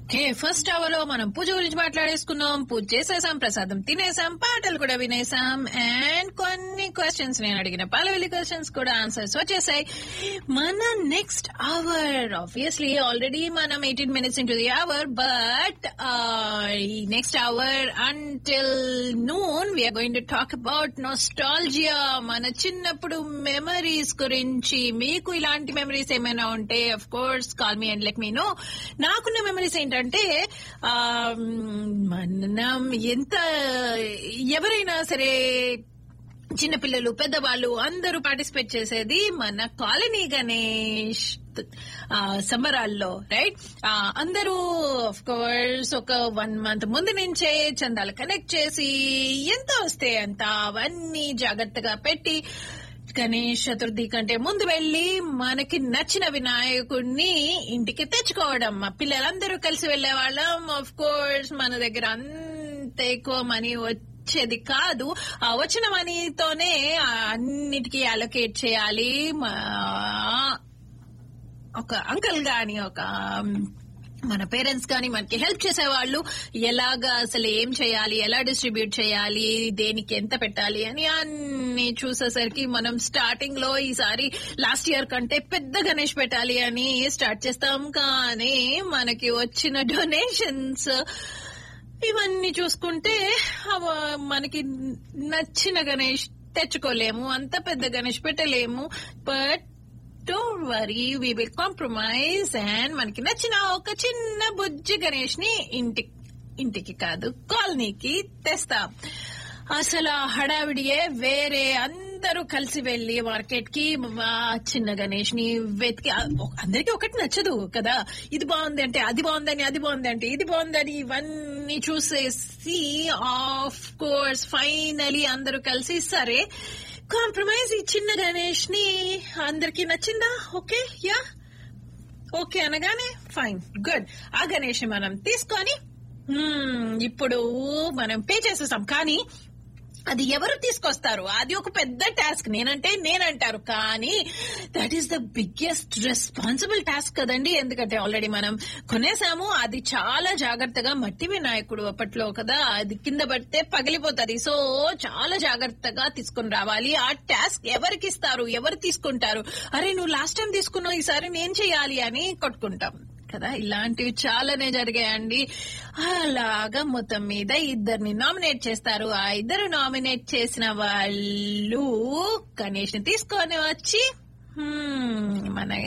okay first hour లో మనం పూజ గురించి మాట్లాడేసుకున్నాం పూజ చేసేసాం ప్రసాదం తినేసాం పాటలు కూడా వినేసాం అండ్ కొన్ని క్వశ్చన్స్ నేను అడిగిన పాలవెల్లి క్వశ్చన్స్ కూడా ఆన్సర్స్ వచ్చేసాయి మన నెక్స్ట్ అవర్ ఆబ్వియస్లీ ఆల్రెడీ మనం eighteen minutes into the hour but ఈ next hour until noon we're going to talk about nostalgia మన చిన్నప్పుడు మెమరీస్ గురించి మీకు ఇలాంటి మెమరీస్ ఏమైనా ఉంటే of course call me and let me know నాకున్న మెమరీస్ ఏంటంటే ఆ, మనం ఎంత ఎవరైనా సరే చిన్నపిల్లలు పెద్దవాళ్ళు అందరూ పార్టిసిపేట్ చేసేది మన కాలనీ గణేష్ ఆ, సంబరాల్లో రైట్ అందరూ ఆఫ్ కోర్స్ ఒక వన్ మంత్ ముందు నుంచే చందాలు కనెక్ట్ చేసి ఎంత వస్తే అంత అవన్నీ జాగ్రత్తగా పెట్టి గణేష్ చతుర్థి కంటే ముందు వెళ్లి మనకి నచ్చిన వినాయకుడిని ఇంటికి తెచ్చుకోవడం మా పిల్లలందరూ కలిసి వెళ్లే వాళ్ళం ఆఫ్ కోర్స్ మన దగ్గర అంత ఎక్కువ మనీ వచ్చేది కాదు ఆ వచ్చిన మనీతోనే ఆ అన్నిటికీ అలొకేట్ చేయాలి మా- ఒక అంకల్ గాని ఒక మన పేరెంట్స్ కానీ మనకి హెల్ప్ చేసేవాళ్ళు ఎలాగా అసలు ఏం చేయాలి ఎలా డిస్ట్రిబ్యూట్ చేయాలి దేనికి ఎంత పెట్టాలి అని అన్ని చూసేసరికి మనం స్టార్టింగ్ లో ఈసారి లాస్ట్ ఇయర్ కంటే పెద్ద గణేష్ పెట్టాలి అని స్టార్ట్ చేస్తాం కానీ మనకి వచ్చిన డొనేషన్స్ ఇవన్నీ చూసుకుంటే అవ- మనకి నచ్చిన గణేష్ తెచ్చుకోలేము అంత పెద్ద గణేష్ పెట్టలేము but don't worry we will compromise and మనకి నచ్చిన ఒక చిన్న బుజ్జి గణేష్ ని ఇంటి ఇంటికి కాదు కాలనీకి తెస్తాం అసలు ఆ హడావిడియే వేరే అందరూ కలిసి వెళ్లి మార్కెట్ కి ఆ చిన్న గణేష్ ని వెతికి అందరికి ఒకటి నచ్చదు కదా ఇది బాగుంది అంటే అది బాగుందని అది బాగుంది అంటే ఇది బాగుందని ఇవన్నీ చూసేసి ఆఫ్ కోర్స్ ఫైనలీ అందరూ కలిసి సరే కాంప్రమైజ్ ఈ చిన్న గణేష్ ని అందరికి నచ్చిందా ఓకే యా ఓకే అనగానే ఫైన్ గుడ్ ఆ గణేష్ ని మనం తీసుకొని hmm, ఇప్పుడు మనం పే చేసేసాం కానీ అది ఎవరు తీసుకొస్తారు అది ఒక పెద్ద టాస్క్ నేనంటే నేనంటారు కానీ that is the biggest responsible task కదండి ఎందుకంటే ఆల్రెడీ మనం కొనేసాము అది చాలా జాగ్రత్తగా మట్టి వినాయకుడు అప్పట్లో కదా అది కింద పడితే పగిలిపోతుంది సో చాలా జాగ్రత్తగా తీసుకుని రావాలి ఆ టాస్క్ ఎవరికి ఇస్తారు ఎవరు తీసుకుంటారు అరే నువ్వు లాస్ట్ టైం తీసుకున్నావు ఈసారి నేను చేయాలి అని కొట్టుకుంటాం కదా ఇలాంటివి చాలానే జరిగాయండి అలాగా మొత్తం మీద ఇద్దరిని నామినేట్ చేస్తారు ఆ ఇద్దరు నామినేట్ చేసిన వాళ్ళు గణేష్ ని తీసుకొని వచ్చి hmm, మన